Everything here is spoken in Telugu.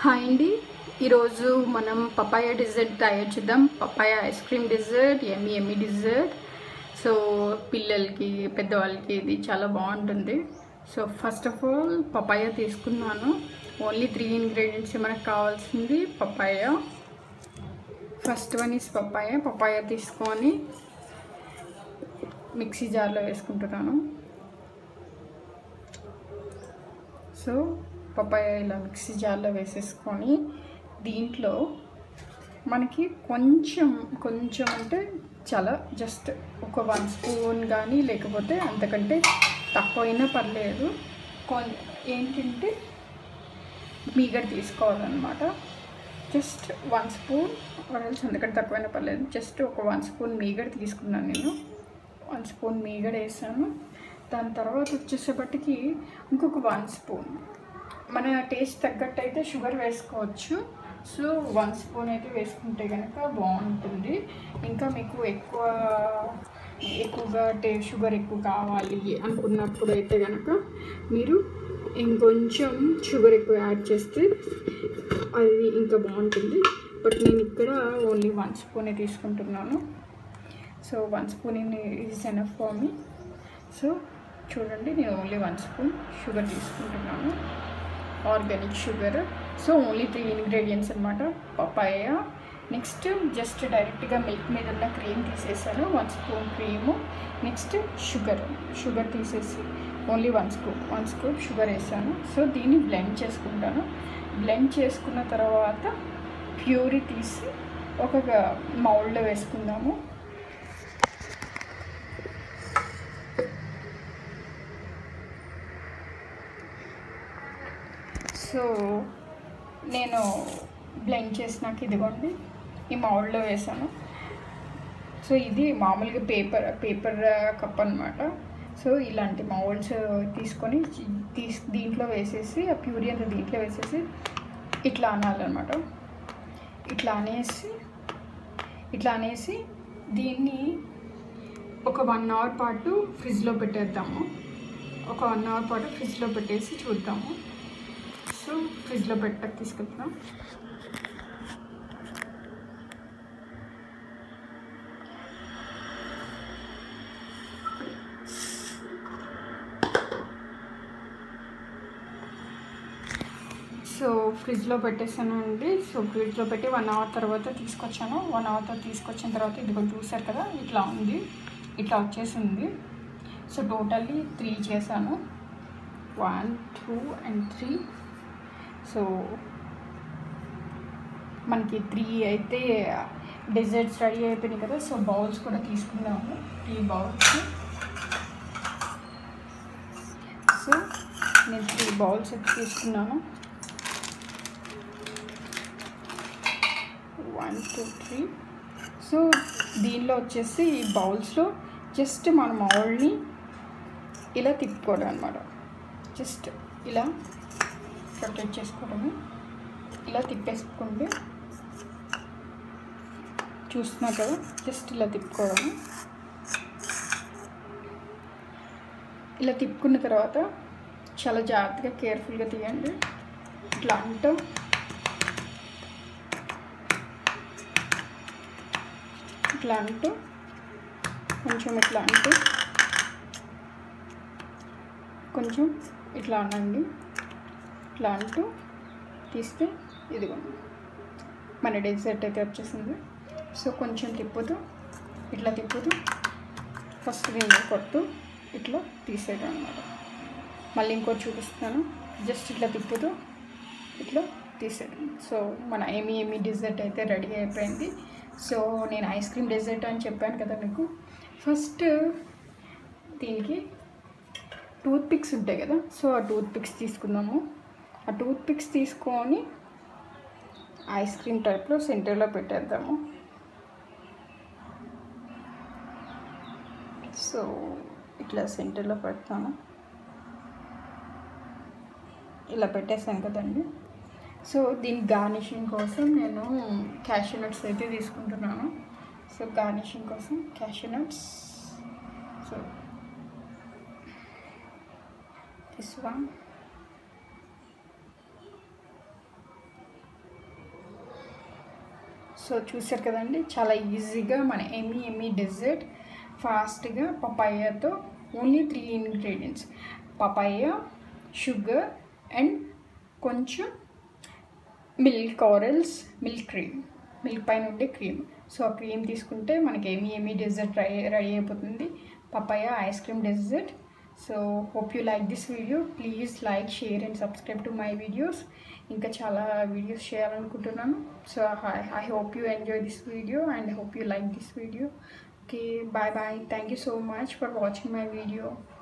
హాయ్ అండి ఈరోజు మనం పపాయ డిజర్ట్ తయారు చేద్దాం papaya ice cream dessert yummy yummy dessert so పిల్లలకి పెద్దవాళ్ళకి ఇది చాలా బాగుంటుంది so first of all papaya తీసుకున్నాను ఓన్లీ త్రీ ఇంగ్రీడియంట్స్ మనకు కావాల్సింది papaya first one is papaya papaya తీసుకొని మిక్సీ జార్లో వేసుకుంటున్నాను సో పపాయ ఇలా మిక్సీ జార్లో వేసేసుకొని దీంట్లో మనకి కొంచెం కొంచెం అంటే చాలా జస్ట్ ఒక వన్ స్పూన్ కానీ లేకపోతే అంతకంటే తక్కువైనా పర్లేదు కొన్ ఏంటంటే మీగడ తీసుకోవాలన్నమాట జస్ట్ వన్ స్పూన్ ఆర్ఎల్స్ అంతకంటే తక్కువైనా పర్లేదు జస్ట్ ఒక వన్ స్పూన్ మీగడ తీసుకున్నాను నేను వన్ స్పూన్ మీగడ వేసాను దాని తర్వాత వచ్చేసేపటికి ఇంకొక వన్ స్పూన్ మన టేస్ట్ తగ్గట్టు అయితే షుగర్ వేసుకోవచ్చు సో వన్ స్పూన్ అయితే వేసుకుంటే కనుక బాగుంటుంది ఇంకా మీకు ఎక్కువ ఎక్కువగా టే షుగర్ ఎక్కువ కావాలి అనుకున్నప్పుడు అయితే కనుక మీరు ఇంకొంచెం షుగర్ ఎక్కువ యాడ్ చేస్తే అది ఇంకా బాగుంటుంది బట్ నేను ఇక్కడ ఓన్లీ వన్ స్పూనే తీసుకుంటున్నాను so one spoon is enough for me so చూడండి నేను ఓన్లీ వన్ స్పూన్ షుగర్ తీసుకుంటున్నాను organic sugar so only three ingredients అనమాట పపాయ నెక్స్ట్ జస్ట్ డైరెక్ట్గా మిల్క్ మీద ఉన్న క్రీమ్ తీసేసాను one spoon cream next sugar sugar తీసేసి only one scoop one scoop sugar వేసాను సో దీన్ని బ్లెండ్ చేసుకుంటాను బ్లెండ్ చేసుకున్న తర్వాత ప్యూరీ తీసి ఒక మౌల్డ్లో వేసుకుందాము సో నేను బ్లెండ్ చేసినాక ఇదిగోండి ఈ మౌల్డ్లో వేసాను సో ఇది మామూలుగా పేపర్ పేపర్ కప్ అనమాట సో ఇలాంటి మౌల్డ్స్ తీసుకొని తీసి దీంట్లో వేసేసి ఆ ప్యూరీ అంతా దీంట్లో వేసేసి ఇట్లా అనాలన్నమాట ఇట్లా అనేసి ఇట్లా అనేసి దీన్ని ఒక వన్ అవర్ పాటు ఫ్రిడ్జ్లో పెట్టేద్దాము ఒక వన్ అవర్ పాటు ఫ్రిడ్జ్లో పెట్టేసి చూద్దాము సో ఫ్రిడ్జ్లో పెట్టక తీసుకెళ్తున్నాం సో ఫ్రిడ్జ్లో పెట్టేసాను అండి సో ఫ్రిడ్జ్లో పెట్టి వన్ అవర్ తర్వాత తీసుకొచ్చాను వన్ అవర్ తర్వాత తీసుకొచ్చిన తర్వాత ఇది కొంచెం చూసారు కదా ఇట్లా ఉంది ఇట్లా వచ్చేసింది సో టోటల్లీ త్రీ చేశాను one two and three so మనకి త్రీ అయితే డెజర్ట్స్ రెడీ అయిపోయినాయి కదా సో బౌల్స్ కూడా తీసుకున్నాము త్రీ బౌల్స్ సో నేను త్రీ బౌల్స్ అయితే తీసుకున్నాను వన్ టూ త్రీ సో దీనిలో వచ్చేసి ఈ బౌల్స్లో జస్ట్ మన మౌల్ని ఇలా తిప్పుకోవడం అనమాట జస్ట్ ఇలా రొటేట్ చేసుకోవడము ఇలా తిప్పేసుకుంటే చూస్తున్నా కదా జస్ట్ ఇలా తిప్పుకోవడము ఇలా తిప్పుకున్న తర్వాత చాలా జాగ్రత్తగా కేర్ఫుల్గా తీయండి ఇట్లా అంటూ ఇట్లా అంటూ కొంచెం ఇట్లా అంటూ కొంచెం ఇట్లా అనండి ఇట్లా అంటూ తీస్తే ఇదిగోండి మన డెజర్ట్ అయితే వచ్చేసింది సో కొంచెం తిప్పుతూ ఇట్లా తిప్పుతూ ఫస్ట్ దీన్ని కొట్టు ఇట్లా తీసేయడం అనమాట మళ్ళీ ఇంకోటి చూపిస్తాను జస్ట్ ఇట్లా తిప్పుతూ ఇట్లా తీసేయడం సో మన ఏమి ఏమి డిజర్ట్ అయితే రెడీ అయిపోయింది సో నేను ఐస్ క్రీమ్ డెజర్ట్ అని చెప్పాను కదా మీకు ఫస్ట్ దీనికి టూత్ పిక్స్ ఉంటాయి కదా సో ఆ టూత్ పిక్స్ తీసుకుందాము ఆ టూత్ పిక్స్ తీసుకొని ఐస్ క్రీమ్ టైప్లో సెంటర్లో పెట్టేద్దాము సో ఇట్లా సెంటర్లో పెడతాను ఇలా పెట్టేసాను కదండి సో దీని గార్నిషింగ్ కోసం నేను క్యాషూ నట్స్ అయితే తీసుకుంటున్నాను సో గార్నిషింగ్ కోసం cashew nuts so this one so చూసారు కదండి చాలా ఈజీగా మన ఎమ్మి ఎమ్మి డెజర్ట్ ఫాస్ట్గా పపాయాతో only three ingredients papaya sugar and కొంచెం milk or else milk cream milk పైన ఉండే క్రీమ్ సో ఆ క్రీమ్ తీసుకుంటే మనకి yummy yummy dessert ready ready అయిపోతుంది papaya ice cream dessert so hope you like this video please like share and subscribe to my videos ఇంకా చాలా వీడియోస్ చేయాలనుకుంటున్నాను so I hope you enjoy this video and hope you like this video okay bye bye thank you so much for watching my video